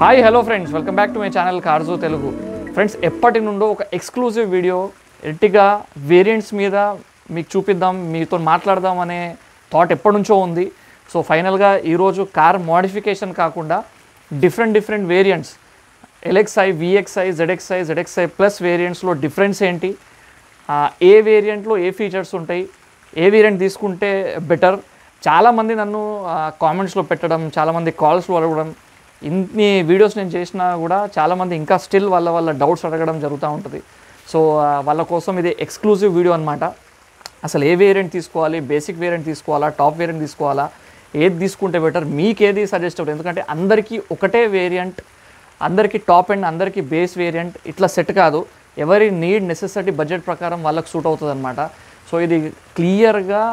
hi hello friends welcome back to my channel కార్జో Telugu friends ఎప్పటి నుండో ఒక ఎక్స్క్లూజివ్ వీడియో ఎట్టిగా వేరియంట్స్ మీద మీకు చూపిద్దాం మీతో మాట్లాడదాం అనే థాట్ ఎప్పటి నుంచో ఉంది సో ఫైనల్గా ఈరోజు కార్ మోడిఫికేషన్ కాకుండా different different variants LXI VXI ZXI ZXI plus వేరియంట్స్లో డిఫరెన్స్ ఏంటి ఆ, ఏ వేరియంట్లో ఏ ఫీచర్స్ ఉంటాయి ఏ వేరియంట్ తీసుకుంటే బెటర్ చాలామంది నన్ను కామెంట్స్లో పెట్టడం చాలామంది కాల్స్లో అడగడం ఇన్ని వీడియోస్ నేను చేసినా కూడా చాలామంది ఇంకా స్టిల్ వాళ్ళ వాళ్ళ డౌట్స్ అడగడం జరుగుతూ ఉంటుంది సో ఆ, వాళ్ళ కోసం ఇది ఎక్స్క్లూజివ్ వీడియో అనమాట అసలు ఏ వేరియంట్ తీసుకోవాలి బేసిక్ వేరియంట్ తీసుకోవాలా టాప్ వేరియంట్ తీసుకోవాలా ఏది తీసుకుంటే బెటర్ మీకు ఏది సజెస్ట్ అవుతుంది ఎందుకంటే అందరికీ ఒకటే వేరియంట్ అందరికీ టాప్ అండ్ అందరికీ బేస్ వేరియంట్ ఇట్లా సెట్ కాదు ఎవరి నీడ్ నెసెసిటీ బడ్జెట్ ప్రకారం వాళ్ళకి సూట్ అవుతుంది అనమాట సో ఇది క్లియర్గా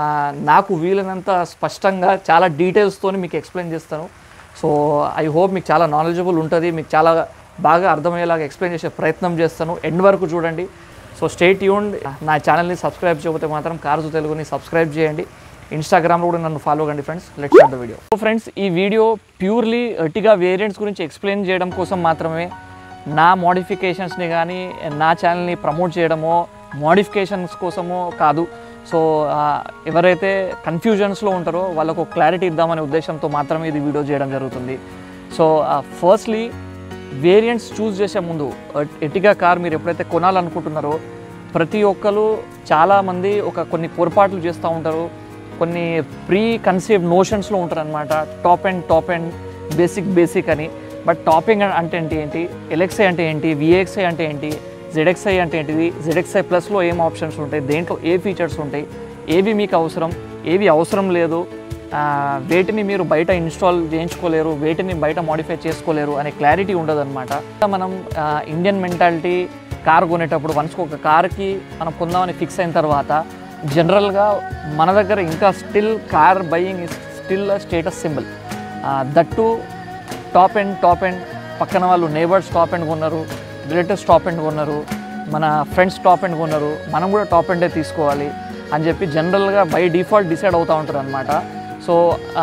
నాకు వీలైనంత స్పష్టంగా చాలా డీటెయిల్స్తో మీకు ఎక్స్ప్లెయిన్ చేస్తాను సో ఐ హోప్ మీకు చాలా నాలెడ్జబుల్ ఉంటుంది మీకు చాలా బాగా అర్థమయ్యేలాగా ఎక్స్ప్లెయిన్ చేసే ప్రయత్నం చేస్తాను ఎండ్ వరకు చూడండి సో స్టేట్ యూన్ నా ఛానల్ని సబ్స్క్రైబ్ చేయకపోతే మాత్రం కార్జు తెలుగుని సబ్స్క్రైబ్ చేయండి ఇన్స్టాగ్రామ్లో కూడా నన్ను ఫాలో కండి friends let start the video so friends ఈ వీడియో ప్యూర్లీ ఎర్టిగా వేరియంట్స్ గురించి ఎక్స్ప్లెయిన్ చేయడం కోసం మాత్రమే నా మోడిఫికేషన్స్ని కానీ నా ఛానల్ని ప్రమోట్ చేయడమో మోడిఫికేషన్స్ కోసమో కాదు సో ఆ, ఎవరైతే కన్ఫ్యూజన్స్లో ఉంటారో వాళ్ళకు క్లారిటీ ఇద్దామనే ఉద్దేశంతో మాత్రమే ఇది వీడియో చేయడం జరుగుతుంది సో ఫస్ట్లీ వేరియంట్స్ చూస్ చేసే ముందు ఎటిగా కార్ మీరు ఎప్పుడైతే కొనాలనుకుంటున్నారో ప్రతి ఒక్కరు చాలామంది ఒక కొన్ని పొరపాట్లు చేస్తూ ఉంటారు కొన్ని ప్రీ కన్సీవ్ నోషన్స్లో ఉంటారు అనమాట top end top end basic basic అని బట్ టాపింగ్ అంటే ఏంటి ఏంటి ఎల్ఎక్స్ఐ అంటే ఏంటి విఎక్స్ఐ అంటే ఏంటి జెడ్ఎక్స్ఐ అంటే ఏంటిది జెడ్ఎక్స్ఐ ప్లస్లో ఏం ఆప్షన్స్ ఉంటాయి దేంట్లో ఏ ఫీచర్స్ ఉంటాయి ఏవి మీకు అవసరం ఏవి అవసరం లేదు ఆ, వేటిని మీరు బయట ఇన్స్టాల్ చేయించుకోలేరు వేటిని బయట మాడిఫై చేసుకోలేరు అనే క్లారిటీ ఉండదు అనమాట మనం ఆ, ఇండియన్ మెంటాలిటీ కార్ కొనేటప్పుడు వన్స్ ఒక కార్కి మనం కొందామని ఫిక్స్ అయిన తర్వాత జనరల్గా మన దగ్గర ఇంకా still car buying is still status symbol that top end top end పక్కన వాళ్ళు నేబర్స్ టాప్ అండ్ కొన్నారు రిలేటివ్స్ టాప్ అండ్ కొన్నారు మన ఫ్రెండ్స్ టాప్ అండ్ కొన్నారు మనం కూడా టాప్ అండే తీసుకోవాలి అని చెప్పి జనరల్గా బై డిఫాల్ట్ డిసైడ్ అవుతూ ఉంటారు అనమాట సో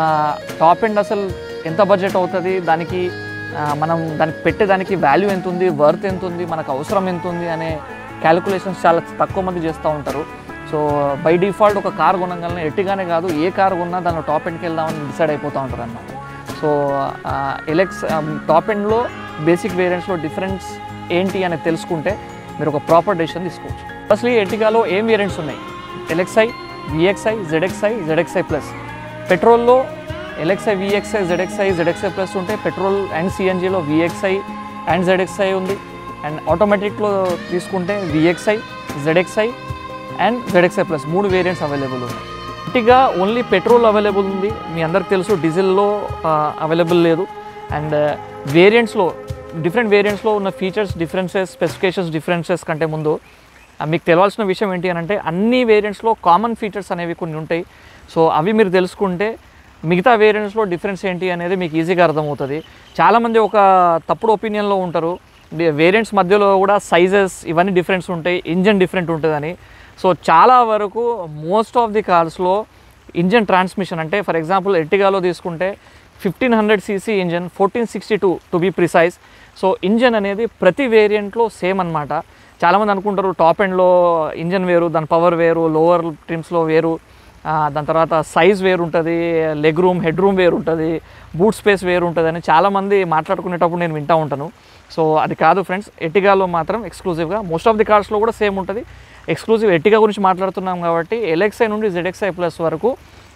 టాప్ అండ్ అసలు ఎంత బడ్జెట్ అవుతుంది దానికి ఆ, మనం దానికి పెట్టేదానికి వాల్యూ ఎంత ఉంది వర్త్ ఎంత ఉంది మనకు అవసరం ఎంత ఉంది అనే క్యాలిక్యులేషన్స్ చాలా తక్కువ మంది చేస్తూ ఉంటారు సో బై డిఫాల్ట్ ఒక కార్ కొనగలనే ఎట్టిగానే కాదు ఏ కార్ కొన్నా దానిలో టాప్ ఎండ్కి వెళ్దామని డిసైడ్ అయిపోతూ ఉంటారు అనమాట సో ఎలెక్స్ టాప్ ఎండ్లో బేసిక్ వేరియంట్స్లో డిఫరెన్స్ ఏంటి అనేది తెలుసుకుంటే మీరు ఒక ప్రాపర్ డెసిషన్ తీసుకోవచ్చు ఫస్ట్లీ ఎర్టిగాలో ఏం వేరియంట్స్ ఉన్నాయి LXI VXI ZXI ZXI plus పెట్రోల్లో LXI VXI ZXI ZXI plus ఉంటే పెట్రోల్ అండ్ సిఎన్జిలో విఎక్స్ఐ అండ్ జెడ్ఎక్స్ఐ ఉంది అండ్ ఆటోమేటిక్లో తీసుకుంటే VXI ZXI and ZXI plus మూడు వేరియంట్స్ అవైలబుల్ ఉన్నాయి గట్టిగా ఓన్లీ పెట్రోల్ అవైలబుల్ ఉంది మీ అందరికి తెలుసు డీజిల్లో అవైలబుల్ లేదు అండ్ వేరియంట్స్లో డిఫరెంట్ వేరియంట్స్లో ఉన్న ఫీచర్స్ డిఫరెన్సెస్ స్పెసిఫికేషన్స్ డిఫరెన్సెస్ కంటే ముందు ఆ, మీకు తెలియాల్సిన విషయం ఏంటి అని అంటే అన్ని వేరియంట్స్లో కామన్ ఫీచర్స్ అనేవి కొన్ని ఉంటాయి సో అవి మీరు తెలుసుకుంటే మిగతా వేరియంట్స్లో డిఫరెన్స్ ఏంటి అనేది మీకు ఈజీగా అర్థమవుతుంది చాలామంది ఒక తప్పుడు ఒపీనియన్లో ఉంటారు వేరియంట్స్ మధ్యలో కూడా సైజెస్ ఇవన్నీ డిఫరెన్స్ ఉంటాయి ఇంజన్ డిఫరెంట్ ఉంటుందని సో చాలా వరకు మోస్ట్ ఆఫ్ ది కార్స్లో ఇంజన్ ట్రాన్స్మిషన్ అంటే ఫర్ ఎగ్జాంపుల్ ఎర్టిగాలో తీసుకుంటే fifteen hundred CC engine fourteen sixty two to be precise so engine అనేది ప్రతి వేరియంట్లో సేమ్ అనమాట చాలామంది అనుకుంటారు టాప్ ఎండ్లో ఇంజన్ వేరు దాని పవర్ వేరు లోవర్ ట్రిమ్స్లో వేరు ఆ, దాని తర్వాత సైజ్ వేరు ఉంటుంది లెగ్ రూమ్ హెడ్ రూమ్ వేరు ఉంటుంది బూట్ స్పేస్ వేరు ఉంటుంది అని చాలామంది మాట్లాడుకునేటప్పుడు నేను వింటూ ఉంటాను సో అది కాదు ఫ్రెండ్స్ ఎటిగాలో మాత్రం ఎక్స్క్లూజివ్గా మోస్ట్ ఆఫ్ ది కార్స్లో కూడా సేమ్ ఉంటుంది ఎక్స్క్లూజివ్ ఎటిగా గురించి మాట్లాడుతున్నాం కాబట్టి ఎల్ఎక్స్ఐ నుండి జెడ్ఎక్స్ఐ ప్లస్ వరకు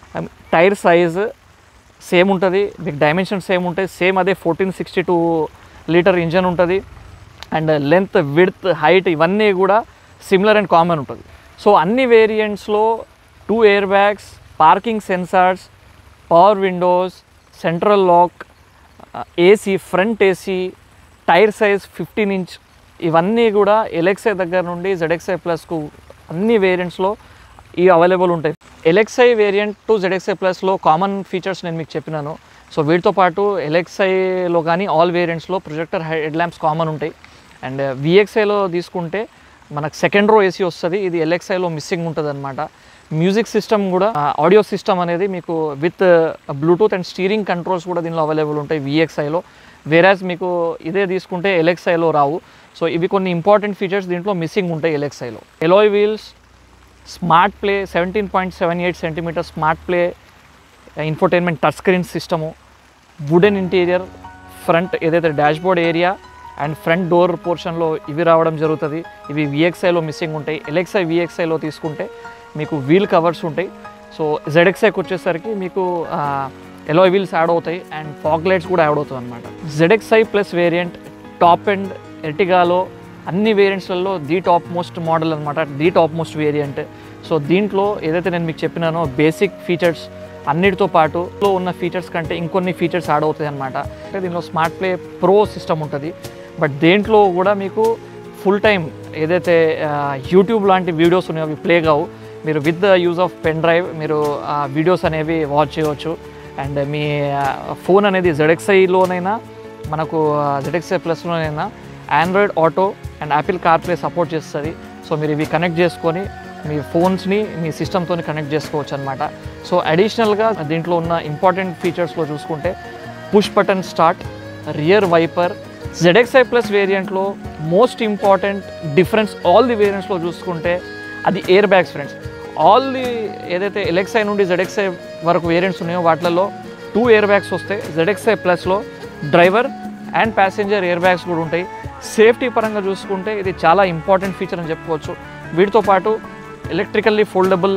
టైర్ సైజ్ సేమ్ ఉంటుంది మీకు డైమెన్షన్ సేమ్ ఉంటాయి సేమ్ అదే fourteen sixty two litre engine ఉంటుంది అండ్ లెంత్ విడ్త్ హైట్ ఇవన్నీ కూడా సిమిలర్ అండ్ కామన్ ఉంటుంది సో అన్ని వేరియంట్స్లో two air bags parking sensors power windows central lock AC front AC tyre size fifteen inch ఇవన్నీ కూడా ఎలెక్సై దగ్గర నుండి జెడ్ఎక్స్ఐ ప్లస్కు అన్ని వేరియంట్స్లో ఇవి అవైలబుల్ ఉంటాయి ఎలెక్సై వేరియంట్ టు జెడ్ఎక్స్ఐ ప్లస్లో కామన్ ఫీచర్స్ నేను మీకు చెప్పినాను సో వీటితో పాటు ఎలెక్సైలో కానీ ఆల్ వేరియంట్స్లో ప్రొజెక్టర్ హెడ్ ల్యాంప్స్ కామన్ ఉంటాయి అండ్ విఎక్స్ఐలో తీసుకుంటే మనకు సెకండ్ రో ఏసీ వస్తుంది ఇది ఎల్ఎక్స్ఐలో మిస్సింగ్ ఉంటుంది అనమాట మ్యూజిక్ సిస్టమ్ కూడా ఆడియో సిస్టమ్ అనేది మీకు with Bluetooth and steering controls కూడా దీనిలో అవైలబుల్ ఉంటాయి విఎక్స్ఐలో వేరాజ్ మీకు ఇదే తీసుకుంటే ఎలెక్సైలో రావు సో ఇవి కొన్ని ఇంపార్టెంట్ ఫీచర్స్ దీంట్లో మిస్సింగ్ ఉంటాయి ఎలెక్సైలో alloy wheels smart play seventeen point seven eight centimetre smart play infotainment touch screen system wooden interior front ఏదైతే dashboard area and front door పోర్షన్లో ఇవి రావడం జరుగుతుంది ఇవి విఎక్స్ఐలో మిస్సింగ్ ఉంటాయి ఎల్ఎక్స్ఐ విఎక్స్ఐలో తీసుకుంటే మీకు వీల్ కవర్స్ ఉంటాయి సో జెడ్ఎక్స్ఐకి వచ్చేసరికి మీకు ఎలో వీల్స్ యాడ్ అవుతాయి అండ్ ఫాగ్ లైట్స్ కూడా యాడ్ అవుతుంది అనమాట ZXI plus variant top end ఎర్టిగాలో అన్ని వేరియంట్స్లలో ది టాప్ మోస్ట్ మోడల్ అనమాట the top most variant so దీంట్లో ఏదైతే నేను మీకు చెప్పినానో బేసిక్ ఫీచర్స్ అన్నిటితో పాటు లో ఉన్న ఫీచర్స్ కంటే ఇంకొన్ని ఫీచర్స్ యాడ్ అవుతాయి అనమాట అంటే దీనిలో స్మార్ట్ ప్లే ప్రో సిస్టమ్ ఉంటుంది బట్ దేంట్లో కూడా మీకు ఫుల్ టైం ఏదైతే యూట్యూబ్ లాంటి వీడియోస్ ఉన్నాయో అవి ప్లే కావు మీరు with the use of pen drive మీరు ఆ వీడియోస్ అనేవి వాచ్ చేయవచ్చు అండ్ మీ ఫోన్ అనేది జెడ్ఎక్స్ఐలోనైనా మనకు జెడ్ఎక్స్ఐ ప్లస్లోనైనా Android auto and Apple CarPlay support చేస్తుంది సో మీరు ఇవి కనెక్ట్ చేసుకొని మీ ఫోన్స్ని మీ సిస్టమ్తో కనెక్ట్ చేసుకోవచ్చు అనమాట సో అడిషనల్గా దీంట్లో ఉన్న ఇంపార్టెంట్ ఫీచర్స్లో చూసుకుంటే push button start rear wiper ZXI plus వేరియంట్లో most important difference all the వేరియంట్స్లో చూసుకుంటే అది air bags friends all the ఏదైతే ఎలెక్స్ఐ నుండి జెడ్ఎక్స్ఐ వరకు వేరియంట్స్ ఉన్నాయో వాటిలలో టూ ఎయిర్ బ్యాగ్స్ వస్తాయి జెడ్ఎక్స్ఐ ప్లస్లో driver and passenger air bags కూడా ఉంటాయి సేఫ్టీ పరంగా చూసుకుంటే ఇది చాలా ఇంపార్టెంట్ ఫీచర్ అని చెప్పుకోవచ్చు వీటితో పాటు ఎలక్ట్రికల్లీ ఫోల్డబుల్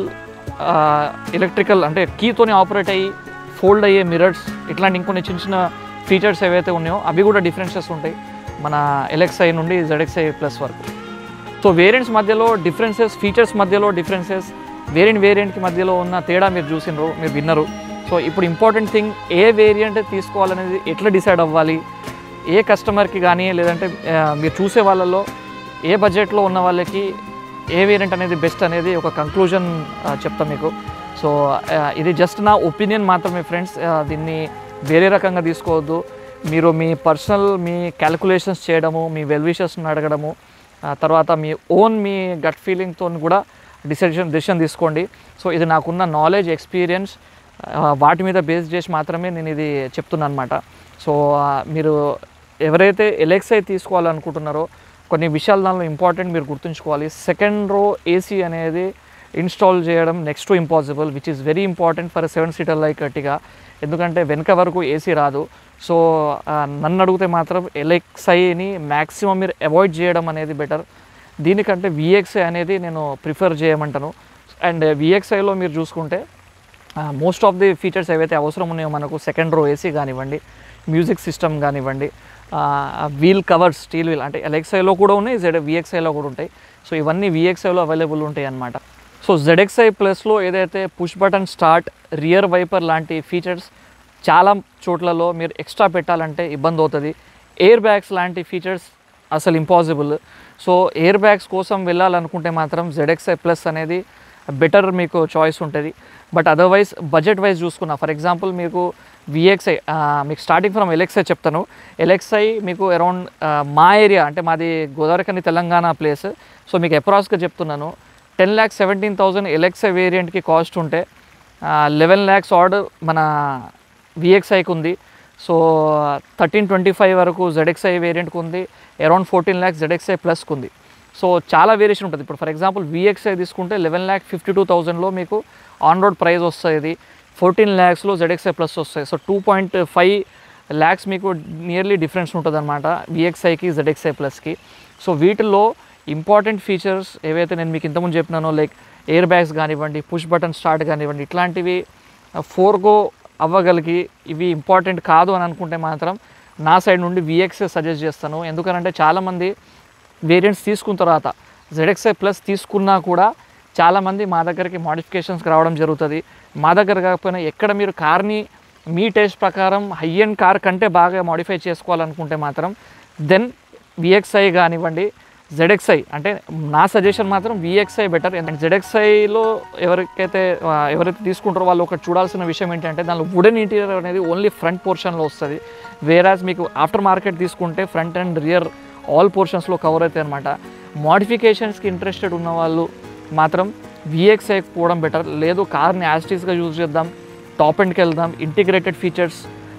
ఎలక్ట్రికల్ అంటే కీతోని ఆపరేట్ అయ్యి ఫోల్డ్ అయ్యే మిరర్స్ ఇట్లాంటి ఇంకొన్ని చిన్న చిన్న ఫీచర్స్ ఏవైతే ఉన్నాయో అవి కూడా డిఫరెన్సెస్ ఉంటాయి మన ఎలెక్స్ఐ నుండి జెడ్ఎక్స్ఐ ప్లస్ వరకు సో వేరియంట్స్ మధ్యలో డిఫరెన్సెస్ ఫీచర్స్ మధ్యలో డిఫరెన్సెస్ వేరియంట్ వేరియంట్కి మధ్యలో ఉన్న తేడా మీరు చూసినారు మీరు విన్నరు సో ఇప్పుడు ఇంపార్టెంట్ థింగ్ ఏ వేరియంట్ తీసుకోవాలనేది ఎట్లా డిసైడ్ అవ్వాలి ఏ కస్టమర్కి కానీ లేదంటే ఆ, మీరు చూసే వాళ్ళలో ఏ బడ్జెట్లో ఉన్న వాళ్ళకి ఏ వేరియంట్ అనేది బెస్ట్ అనేది ఒక కంక్లూజన్ చెప్తాం మీకు సో ఆ, ఇది జస్ట్ నా ఒపీనియన్ మాత్రమే ఫ్రెండ్స్ దీన్ని వేరే రకంగా తీసుకోవద్దు మీరు మీ పర్సనల్ మీ క్యాలిక్యులేషన్స్ చేయడము మీ వెల్ విషెస్ని అడగడము ఆ తర్వాత మీ ఓన్ మీ గట్ ఫీలింగ్తో కూడా డిసిషన్ డిసిషన్ తీసుకోండి సో ఇది నాకున్న నాలెడ్జ్ ఎక్స్పీరియన్స్ వాటి మీద బేస్ చేసి మాత్రమే నేను ఇది చెప్తున్నాను అనమాట సో ఆ, మీరు ఎవరైతే ఎలెక్సై తీసుకోవాలనుకుంటున్నారో కొన్ని విషయాలు దానిలో ఇంపార్టెంట్ మీరు గుర్తుంచుకోవాలి సెకండ్ రో ఏసీ అనేది ఇన్స్టాల్ చేయడం next to impossible which is very important for seven seater like అట్టిగా ఎందుకంటే వెనక వరకు ఏసీ రాదు సో ఆ, నన్ను అడిగితే మాత్రం ఎలెక్సైని మ్యాక్సిమం మీరు అవాయిడ్ చేయడం అనేది బెటర్ దీనికంటే విఎక్స్ఐ అనేది నేను ప్రిఫర్ చేయమంటాను అండ్ విఎక్స్ఐలో మీరు చూసుకుంటే మోస్ట్ ఆఫ్ ది ఫీచర్స్ ఏవైతే అవసరం ఉన్నాయో మనకు సెకండ్ రో ఏసీ కానివ్వండి మ్యూజిక్ సిస్టమ్ కానివ్వండి వీల్ కవర్స్ స్టీల్ వీల్ అంటే ఎల్ఎక్స్ఐలో కూడా ఉన్నాయి జెడ్ విఎక్స్ఐలో కూడా ఉంటాయి సో ఇవన్నీ విఎక్స్ఐలో అవైలబుల్ ఉంటాయి అన్నమాట సో జెడ్ఎక్స్ఐ ప్లస్లో ఏదైతే push button start rear wiper లాంటి ఫీచర్స్ చాలా చోట్లలో మీరు ఎక్స్ట్రా పెట్టాలంటే ఇబ్బంది అవుతుంది ఎయిర్ బ్యాగ్స్ లాంటి ఫీచర్స్ అసలు ఇంపాసిబుల్ సో ఎయిర్ బ్యాగ్స్ కోసం వెళ్ళాలనుకుంటే మాత్రం జెడ్ఎక్స్ఐ ప్లస్ అనేది బెటర్ మీకు చాయిస్ ఉంటుంది బట్ అదర్వైజ్ బడ్జెట్ వైజ్ చూసుకున్నా ఫర్ ఎగ్జాంపుల్ మీకు విఎక్స్ఐ మీకు స్టార్టింగ్ ఫ్రమ్ ఎలెక్స్ఐ చెప్తాను ఎలెక్స్ఐ మీకు అరౌండ్ మా ఏరియా అంటే మాది గోదావరికని తెలంగాణ ప్లేస్ సో మీకు అప్రాక్స్గా చెప్తున్నాను ten lakhs seventeen thousand LXI వేరియంట్కి కాస్ట్ ఉంటే లెవెన్ ల్యాక్స్ ఆర్డర్ మన విఎక్స్ఐకి ఉంది సో థర్టీన్ ట్వంటీ ఫైవ్ వరకు జెడ్ఎక్స్ఐ వేరియంట్కి ఉంది అరౌండ్ ఫోర్టీన్ ల్యాక్స్ జెడ్ఎక్స్ఐ ప్లస్కి ఉంది సో చాలా వేరియేషన్ ఉంటుంది ఇప్పుడు ఫర్ ఎగ్జాంపుల్ విఎక్స్ఐ తీసుకుంటే లెవెన్ ల్యాక్ ఫిఫ్టీ టూ థౌజండ్లో మీకు ఆన్ రోడ్ ప్రైస్ వస్తుంది ఫోర్టీన్ ల్యాక్స్లో జెడ్ఎక్స్ఐ ప్లస్ వస్తాయి so two point five lakhs మీకు నియర్లీ డిఫరెన్స్ ఉంటుంది అనమాట విఎక్స్ఐకి జెడ్ఎక్స్ఐ ప్లస్కి సో వీటిల్లో ఇంపార్టెంట్ ఫీచర్స్ ఏవైతే నేను మీకు ఇంతకుముందు చెప్పినానో లైక్ ఎయిర్ బ్యాగ్స్ కానివ్వండి పుష్ బటన్ స్టార్ట్ కానివ్వండి ఇట్లాంటివి ఫోర్గో అవ్వగలిగి ఇవి ఇంపార్టెంట్ కాదు అని అనుకుంటే మాత్రం నా సైడ్ నుండి విఎక్స్ఐ సజెస్ట్ చేస్తాను ఎందుకనంటే చాలామంది వేరియంట్స్ తీసుకున్న తర్వాత జెడ్ఎక్స్ఐ ప్లస్ తీసుకున్నా కూడా చాలామంది మా దగ్గరికి మోడిఫికేషన్స్కి రావడం జరుగుతుంది మా దగ్గర కాకపోయినా ఎక్కడ మీరు కార్ని మీ టేస్ట్ ప్రకారం హై ఎండ్ కార్ కంటే బాగా మోడిఫై చేసుకోవాలనుకుంటే మాత్రం దెన్ విఎక్స్ఐ కానివ్వండి జెడ్ఎక్స్ఐ అంటే నా సజెషన్ మాత్రం విఎక్స్ఐ బెటర్ ఎందుకంటే జెడ్ఎక్స్ఐలో ఎవరికైతే ఆ, ఎవరైతే తీసుకుంటారో వాళ్ళు ఒకటి చూడాల్సిన విషయం ఏంటంటే దానిలో వుడెన్ ఇంటీరియర్ అనేది ఓన్లీ ఫ్రంట్ పోర్షన్లో వస్తుంది వేరాజ్ మీకు ఆఫ్టర్ మార్కెట్ తీసుకుంటే ఫ్రంట్ అండ్ రియర్ ఆల్ పోర్షన్స్లో కవర్ అవుతాయి అనమాట మోడిఫికేషన్స్కి ఇంట్రెస్టెడ్ ఉన్న వాళ్ళు మాత్రం విఎక్స్ఐ పోవడం బెటర్ లేదు కార్ని యాస్టీస్గా యూజ్ చేద్దాం టాప్ ఎండ్కి వెళ్దాం ఇంటిగ్రేటెడ్ ఫీచర్స్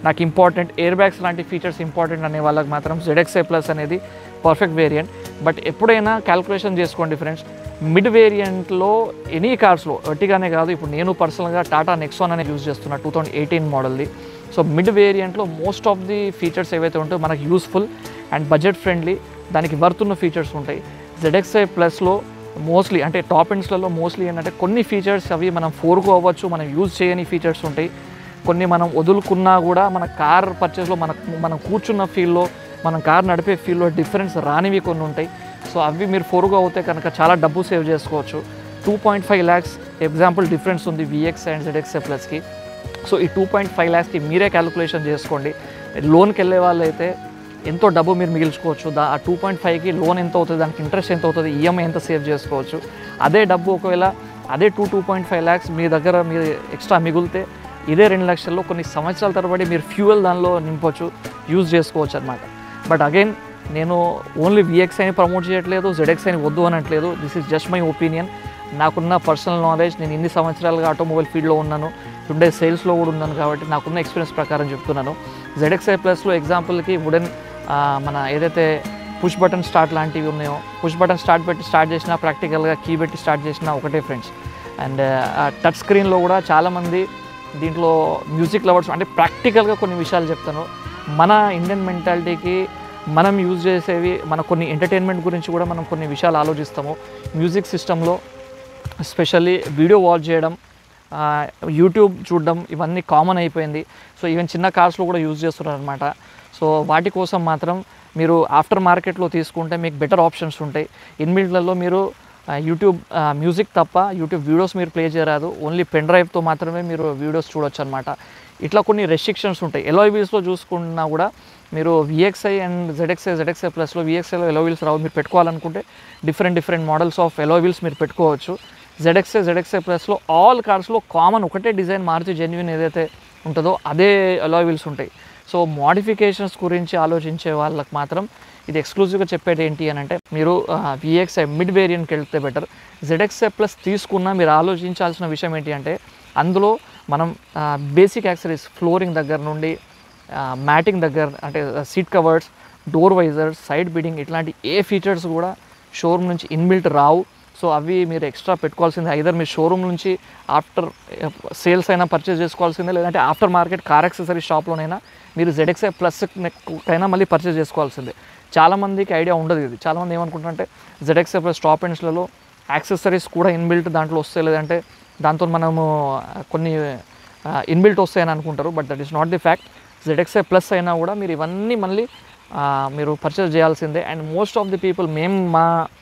నాకు ఇంపార్టెంట్ ఎయిర్ బ్యాగ్స్ లాంటి ఫీచర్స్ ఇంపార్టెంట్ అనే వాళ్ళకి మాత్రం జెడ్ఎక్స్ఐ ప్లస్ అనేది పర్ఫెక్ట్ వేరియంట్ బట్ ఎప్పుడైనా క్యాల్కులేషన్ చేసుకోండి ఫ్రెండ్స్ మిడ్ వేరియంట్లో ఎనీ కార్స్లో ఎర్టిగానే కాదు ఇప్పుడు నేను పర్సనల్గా టాటా నెక్సాన్ అనేది యూజ్ చేస్తున్నా టూ థౌజండ్ ఎయిటీన్ మోడల్ది సో మిడ్ వేరియంట్లో మోస్ట్ ఆఫ్ ది ఫీచర్స్ ఏవైతే ఉంటాయో మనకు యూస్ఫుల్ అండ్ బడ్జెట్ ఫ్రెండ్లీ దానికి వర్త్ ఉన్న ఫీచర్స్ ఉంటాయి జెడ్ఎక్స్ఐ ప్లస్లో మోస్ట్లీ అంటే టాప్ ఎండ్స్లలో మోస్ట్లీ ఏంటంటే కొన్ని ఫీచర్స్ అవి మనం ఫోర్కు అవ్వచ్చు మనం యూజ్ చేయని ఫీచర్స్ ఉంటాయి కొన్ని మనం వదులుకున్నా కూడా మన కార్ పర్చేస్లో మన మనం కూర్చున్న ఫీల్లో మనం కార్ నడిపే ఫీల్లో డిఫరెన్స్ రానివి కొన్ని ఉంటాయి సో అవి మీరు ఫోర్గా అవుతే కనుక చాలా డబ్బు సేవ్ చేసుకోవచ్చు two point five lakhs example difference ఉంది విఎక్స్ అండ్ జెడ్ఎక్స్ఏ ప్లస్కి సో ఈ టూ పాయింట్ ఫైవ్ ల్యాక్స్కి మీరే క్యాలిక్యులేషన్ చేసుకోండి లోన్కి వెళ్ళే వాళ్ళు అయితే ఎంతో డబ్బు మీరు మిగిల్చుకోవచ్చు దా ఆ టూ పాయింట్ ఫైవ్కి లోన్ ఎంత అవుతుంది దానికి ఇంట్రెస్ట్ ఎంత అవుతుంది ఈఎంఐ ఎంత సేవ్ చేసుకోవచ్చు అదే డబ్బు ఒకవేళ అదే two two point five lakhs మీ దగ్గర మీరు ఎక్స్ట్రా మిగిలితే ఇదే రెండు లక్షల్లో కొన్ని సంవత్సరాల తరబడి మీరు ఫ్యూయల్ దానిలో నింపొచ్చు యూజ్ చేసుకోవచ్చు అనమాట బట్ అగైన్ నేను ఓన్లీ విఎక్స్ అని ప్రమోట్ చేయట్లేదు జెడ్ఎక్స్ అని వద్దు అనట్లేదు this is just my opinion నాకున్న పర్సనల్ నాలెడ్జ్ నేను ఇన్ని సంవత్సరాలుగా ఆటోమొబైల్ ఫీల్డ్లో ఉన్నాను టుడే సేల్స్లో కూడా ఉన్నాను కాబట్టి నాకున్న ఎక్స్పీరియన్స్ ప్రకారం చెప్తున్నాను జెడ్ఎక్స్ఐ ప్లస్లో ఎగ్జాంపుల్కి వుడెన్ మన ఏదైతే పుష్ బటన్ స్టార్ట్ లాంటివి ఉన్నాయో పుష్ బటన్ స్టార్ట్ పెట్టి స్టార్ట్ చేసినా ప్రాక్టికల్గా కీ పెట్టి స్టార్ట్ చేసినా ఒకటే ఫ్రెండ్స్ అండ్ టచ్ స్క్రీన్లో కూడా చాలామంది దీంట్లో మ్యూజిక్ లవర్స్ అంటే ప్రాక్టికల్గా కొన్ని విషయాలు చెప్తాను మన ఇండియన్ మెంటాలిటీకి మనం యూజ్ చేసేవి మన కొన్ని ఎంటర్టైన్మెంట్ గురించి కూడా మనం కొన్ని విషయాలు ఆలోచిస్తాము మ్యూజిక్ సిస్టంలో స్పెషల్లీ వీడియో వాచ్ చేయడం ఆ, యూట్యూబ్ చూడడం ఇవన్నీ కామన్ అయిపోయింది సో ఈవెన్ చిన్న కార్స్లో కూడా యూజ్ చేస్తున్నారు అనమాట సో వాటి కోసం మాత్రం మీరు ఆఫ్టర్ మార్కెట్లో తీసుకుంటే మీకు బెటర్ ఆప్షన్స్ ఉంటాయి ఇన్బిల్ట్లలో మీరు ఆ, యూట్యూబ్ ఆ, మ్యూజిక్ తప్ప యూట్యూబ్ వీడియోస్ మీరు ప్లే చేయరాదు ఓన్లీ పెన్ డ్రైవ్తో మాత్రమే మీరు వీడియోస్ చూడొచ్చు అనమాట ఇట్లా కొన్ని రెస్ట్రిక్షన్స్ ఉంటాయి ఎలాయ్ వీల్స్లో చూసుకున్నా కూడా మీరు విఎక్స్ఐ అండ్ జెడ్ఎక్స్ఐ జెడ్ఎక్స్ఐ ప్లస్లో విఎక్స్ఐలో ఎలో వీల్స్ రావు మీరు పెట్టుకోవాలనుకుంటే different different models of alloy wheels మీరు పెట్టుకోవచ్చు జెడ్ఎక్స్ఐ జెడ్ఎక్స్ఐ ప్లస్లో ఆల్ కార్స్లో కామన్ ఒకటే డిజైన్ మారుతి జెన్యున్ ఏదైతే ఉంటుందో అదే అలా వీల్స్ ఉంటాయి సో మోడిఫికేషన్స్ గురించి ఆలోచించే వాళ్ళకి మాత్రం ఇది ఎక్స్క్లూజివ్గా చెప్పేది ఏంటి అని అంటే మీరు విఎక్స్ఐ మిడ్ వేరియంట్కి వెళ్తే బెటర్ జెడ్ఎక్స్ఐ ప్లస్ తీసుకున్నా మీరు ఆలోచించాల్సిన విషయం ఏంటి అంటే అందులో మనం బేసిక్ యాక్సరీస్ ఫ్లోరింగ్ దగ్గర నుండి మ్యాటింగ్ దగ్గర అంటే seat covers door visors side beading ఇట్లాంటి ఏ ఫీచర్స్ కూడా షోరూమ్ నుంచి ఇన్బిల్ట్ రావు సో అవి మీరు ఎక్స్ట్రా పెట్టుకోవాల్సిందే ఐదర్ మీరు షోరూమ్ నుంచి ఆఫ్టర్ సేల్స్ అయినా పర్చేస్ చేసుకోవాల్సిందే లేదంటే ఆఫ్టర్ మార్కెట్ కార్ యాక్సెసరీ షాప్లోనైనా మీరు జెడ్ఎక్స్ఐ ప్లస్ అయినా మళ్ళీ పర్చేస్ చేసుకోవాల్సిందే చాలామందికి ఐడియా ఉండదు ఇది చాలామంది ఏమనుకుంటారంటే జెడ్ఎక్స్ఐ ప్లస్ టాప్ ఎండ్స్లలో యాక్సెసరీస్ కూడా ఇన్బిల్ట్ దాంట్లో వస్తాయి లేదంటే దాంతో మనము కొన్ని ఇన్బిల్ట్ వస్తాయని అనుకుంటారు but that is not the fact ZXI plus అయినా కూడా మీరు ఇవన్నీ మళ్ళీ ఆ, మీరు పర్చేస్ చేయాల్సిందే and most of the people మేము మా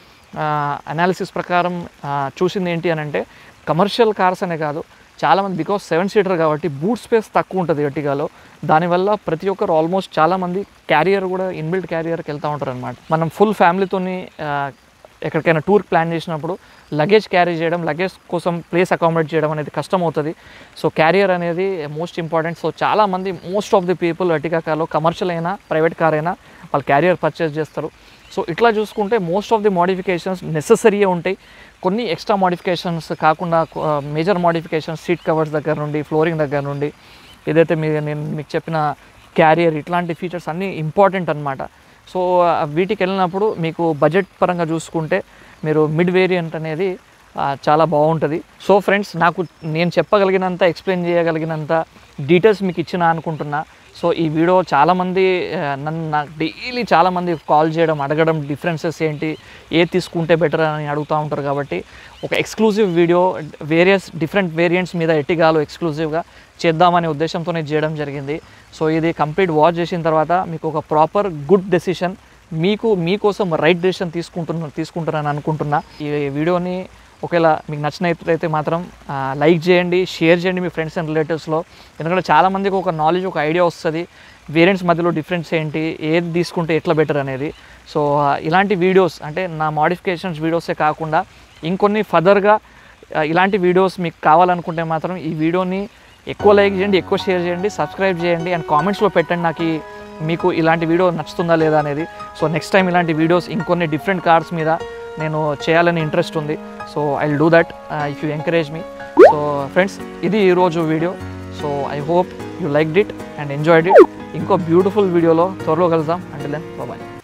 అనాలిసిస్ ప్రకారం ఆ, చూసింది ఏంటి అని అంటే కమర్షియల్ కార్స్ అనే కాదు చాలామంది బికాస్ సెవెన్ సీటర్ కాబట్టి బూట్ స్పేస్ తక్కువ ఉంటుంది ఎర్టిగాలో దానివల్ల ప్రతి ఒక్కరు ఆల్మోస్ట్ చాలామంది క్యారియర్ కూడా ఇన్బిల్ట్ క్యారియర్కి వెళ్తూ ఉంటారు అనమాట మనం ఫుల్ ఫ్యామిలీతోని ఎక్కడికైనా టూర్ ప్లాన్ చేసినప్పుడు లగేజ్ క్యారీ చేయడం లగేజ్ కోసం ప్లేస్ అకామిడేట్ చేయడం అనేది కష్టం అవుతుంది సో క్యారియర్ అనేది మోస్ట్ ఇంపార్టెంట్ సో చాలామంది మోస్ట్ ఆఫ్ ది పీపుల్ అటికా కార్లో కమర్షియల్ అయినా ప్రైవేట్ కార్ అయినా వాళ్ళు క్యారియర్ పర్చేస్ చేస్తారు సో ఇట్లా చూసుకుంటే మోస్ట్ ఆఫ్ ది మోడిఫికేషన్స్ నెససరీయే ఉంటాయి కొన్ని ఎక్స్ట్రా మోడిఫికేషన్స్ కాకుండా మేజర్ మోడిఫికేషన్స్ సీట్ కవర్స్ దగ్గర నుండి ఫ్లోరింగ్ దగ్గర నుండి ఏదైతే మీ నేను మీకు చెప్పిన క్యారియర్ ఇట్లాంటి ఫీచర్స్ అన్నీ ఇంపార్టెంట్ అనమాట సో ఆ, వీటికి వెళ్ళినప్పుడు మీకు బడ్జెట్ పరంగా చూసుకుంటే మీరు మిడ్ వేరియంట్ అనేది ఆ, చాలా బాగుంటుంది సో ఫ్రెండ్స్ నాకు నేను చెప్పగలిగినంత ఎక్స్ప్లెయిన్ చేయగలిగినంత డీటెయిల్స్ మీకు ఇచ్చిన అనుకుంటున్నా సో ఈ వీడియో చాలామంది ఆ, నన్ను నాకు డైలీ చాలామంది కాల్ చేయడం అడగడం డిఫరెన్సెస్ ఏంటి ఏ తీసుకుంటే బెటర్ అని అడుగుతూ ఉంటారు కాబట్టి ఒక exclusive video various different variants మీద ఎట్టిగాలో ఎక్స్క్లూజివ్గా చేద్దామనే ఉద్దేశంతోనే చేయడం జరిగింది సో ఇది కంప్లీట్ వాచ్ చేసిన తర్వాత మీకు ఒక ప్రాపర్ గుడ్ డెసిషన్ మీకు మీకోసం రైట్ డెసిషన్ తీసుకుంటున్నా తీసుకుంటారని అనుకుంటున్నా ఈ వీడియోని ఒకవేళ మీకు నచ్చినట్లయితే మాత్రం లైక్ చేయండి షేర్ చేయండి మీ ఫ్రెండ్స్ అండ్ రిలేటివ్స్లో ఎందుకంటే చాలామందికి ఒక నాలెడ్జ్ ఒక ఐడియా వస్తుంది వేరియంట్స్ మధ్యలో డిఫరెన్స్ ఏంటి ఏది తీసుకుంటే ఎట్లా బెటర్ అనేది సో ఆ, ఇలాంటి వీడియోస్ అంటే నా మాడిఫికేషన్స్ వీడియోసే కాకుండా ఇంకొన్ని ఫర్దర్గా ఇలాంటి వీడియోస్ మీకు కావాలనుకుంటే మాత్రం ఈ వీడియోని ఎక్కువ లైక్ చేయండి ఎక్కువ షేర్ చేయండి సబ్స్క్రైబ్ చేయండి అండ్ కామెంట్స్లో పెట్టండి నాకు ఈ- మీకు ఇలాంటి వీడియో నచ్చుతుందా లేదా అనేది సో నెక్స్ట్ టైం ఇలాంటి వీడియోస్ ఇంకొన్ని డిఫరెంట్ కార్స్ మీద నేను చేయాలని ఇంట్రెస్ట్ ఉంది so I will do that if you encourage me so friends ఇది ఈరోజు video so I hope you like it and enjoyed it ఇంకో బ్యూటిఫుల్ వీడియోలో త్వరలో కలుద్దాం అంటే దెన్ బాయ్